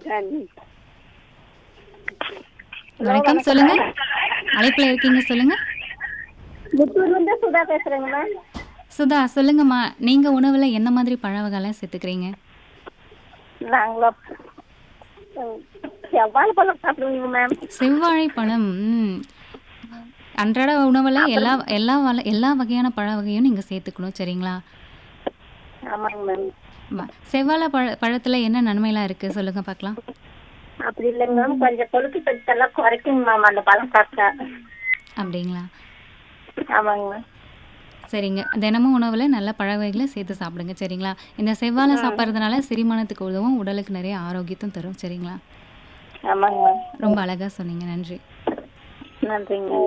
வணக்கம் சொல்லுங்க அழைப்புல இருக்கீங்க சொல்லுங்க புத்தூர்ல இருந்து சுதா பேசுறேங்க மேம் சுதா சொல்லுங்கம்மா நீங்க உணவுல என்ன மாதிரி பழ வகைலாம் சேர்த்துக்கிறீங்க நாங்களா ம், செவ்வாழை பழம் சாப்பிடுவீங்க மேம் செவ்வாழை பழம் ம். அன்றாட உணவுல எல்லா எல்லா வள- எல்லா வகையான பழ வகையும் நீங்க சேர்த்துக்கணும் சரிங்களா ஆமாங்க மேம் வ- செவ்வாழை பழ பழத்துல என்ன நன்மைலாம் இருக்கு சொல்லுங்க பார்க்கலாம் அப்படி இல்லைங்க மேம் கொஞ்சம் கொழுப்பு சத்தெல்லாம் குறைக்குங்க மேம் அந்த பழம் சாப்பிட்டா அப்படிங்களா ஆமாங்க மேம் சரிங்க தினமும் உணவுல நல்ல பழ வகைகளை சேர்த்து சாப்பிடுங்க சரிங்களா இந்த செவ்வாழை சாப்பிட்றதுனால செரிமானத்துக்கு உதவும் உடலுக்கு நிறைய ஆரோக்கியத்தும் தரும் சரிங்களா ஆமாங்க மேம் ரொம்ப அழகா சொன்னீங்க நன்றி நன்றிங்க மேம்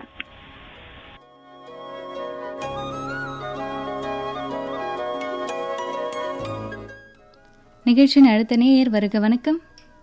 நிகழ்ச்சியின் அடுத்த நேயர் வருக வணக்கம்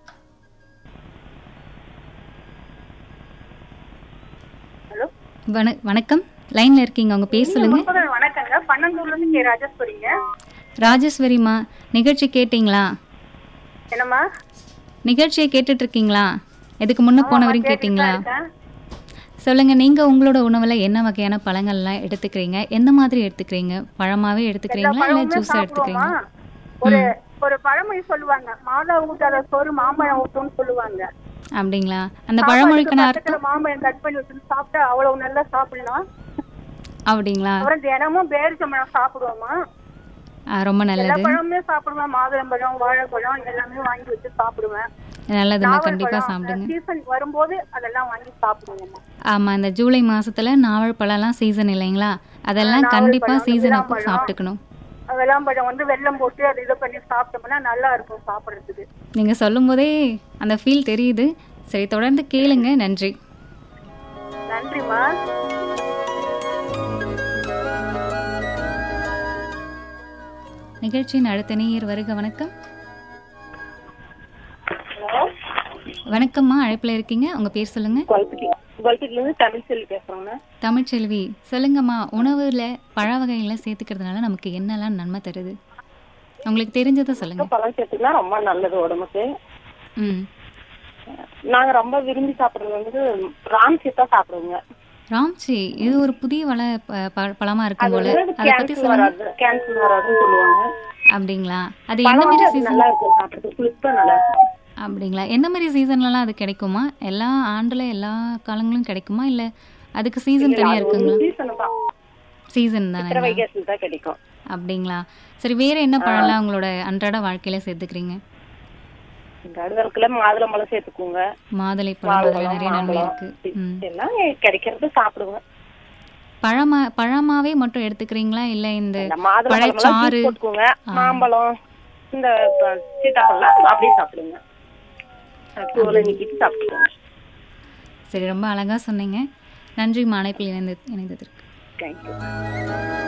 ஹலோ வண வணக்கம் லைன்ல இருக்கீங்க உங்க பேர் சொல்லுங்க வணக்கங்க பன்னெண்டூர்ல இருந்து கே ராஜேஸ்வரிங்க ராஜேஸ்வரிமா நிகழ்ச்சி கேட்டிங்களா என்னம்மா நிகழ்ச்சியை கேட்டுட்டு இருக்கீங்களா இதுக்கு முன்ன போன வரையும் கேட்டிங்களா சொல்லுங்க நீங்க உங்களோட உணவுல என்ன வகையான பழங்கள்லாம் எடுத்துக்கிறீங்க எந்த மாதிரி எடுத்துக்கிறீங்க பழமாவே எடுத்துக்கிறீங்களா இல்ல ஜூஸா எடுத்துக்கிறீங்களா ஒரு ஒரு பழமொழி சொல்லுவாங்க மாதா ஊட்டாத சோறு மாம்பழம் ஊட்டும்னு சொல்லுவாங்க அப்படிங்களா அந்த பழமொழிக்கான அர்த்தம் பக்கத்துல மாம்பழம் கட் பண்ணி வச்சு சாப்பிட்டா அவ்வளவு நல்லா சாப்பிடலாம் அப்படிங்களா அப்புறம் தினமும் பேரிச்சம்பழம் சாப்பிடுவோமா ஆ, ரொம்ப எல்லா நல்லது பழமுமே சாப்பிடுவேன் மாதுளம்பழம் வாழைப்பழம் எல்லாமே வாங்கி வச்சு சாப்பிடுவேன் நல்லதுமா கண்டிப்பா சாப்பிடுங்க சீசன் வரும்போது அதெல்லாம் வாங்கி சாப்பிடுவோம்மா ஆமா இந்த ஜூலை மாசத்துல நாவல் பழம்லாம் சீசன் இல்லைங்களா அதெல்லாம் கண்டிப்பா சீசன் அப்போ சாப்பிட்டுக்கணும் வெள்ளாம்பழம் வந்து வெல்லம் போட்டு அதை இது பண்ணி சாப்பிட்டோம்னா நல்லா இருக்கும் சாப்பிடுறதுக்கு நீங்க சொல்லும் போதே அந்த ஃபீல் தெரியுது சரி தொடர்ந்து கேளுங்க நன்றி நன்றிம்மா நிகழ்ச்சியின் அடுத்த நேயர் வருக வணக்கம் வணக்கம்மா அழைப்புல இருக்கீங்க உங்க பேர் சொல்லுங்க குவாலிட்டில இருந்து தமிழ் சொல்லி பேசுறோங்க தமிழ்ச்செல்வி சொல்லுங்கம்மா உணவுல பழ வகைகளை சேர்த்துக்கிறதுனால நமக்கு என்னெல்லாம் நன்மை தருது உங்களுக்கு தெரிஞ்சதை சொல்லுங்க பழம் சேர்த்துக்கலாம் ரொம்ப நல்லது உடம்புக்கு ம் நாங்க ரொம்ப விரும்பி சாப்பிடுறது வந்து ராம் சீத்தா சாப்பிடுவோங்க ராம்ச்சி இது ஒரு புதிய வள ப- ப- பழமா இருக்கும் போல அதை பத்தி கேன்சர் சொல்லுங்க வராது கேன்சர் வராதுன்னு சொல்லுவாங்க அப்படிங்களா அது எந்த மாதிரி அது சீசன் நல்லா இருக்கும் சாப்பிடுறது புளிப்பா நல்லா இருக்கும் அப்படிங்களா எந்த மாதிரி சீசன்லலாம் அது கிடைக்குமா எல்லா ஆண்டுல எல்லா காலங்களும் கிடைக்குமா இல்ல அதுக்கு சீசன் தனியா இருக்குங்களா சீசன் தான் சீசன் சித்திரை தானே வைகாசியில் தான் கிடைக்கும் அப்படிங்களா சரி வேற என்ன பழம்லாம் உங்களோட அன்றாட வாழ்க்கையில சேர்த்துக்கிறீங்க இந்த அடுதற்குள்ள மாதுளம்பழம் சேர்த்துக்குங்க மாதுளை பழம் அதுல நிறைய நன்மை இருக்கு ம். எல்லாம் கிடைக்கிறது சாப்பிடுவேன் பழமா பழமாவே மட்டும் எடுத்துக்கிறீங்களா இல்ல இந்த இந்த மாதுளம்பழம் பழச்சாறு போட்டுக்கோங்க மாம்பழம் இந்த ப- சீத்தாப்பழம் அப்படியே சாப்பிடுங்க தோலை நீக்கிட்டு சாப்பிடுவோங்க சரி ரொம்ப அழகா சொன்னீங்க நன்றி மாலைப்பில் இணைந்து இணைந்ததற்கு தேங்க்யூ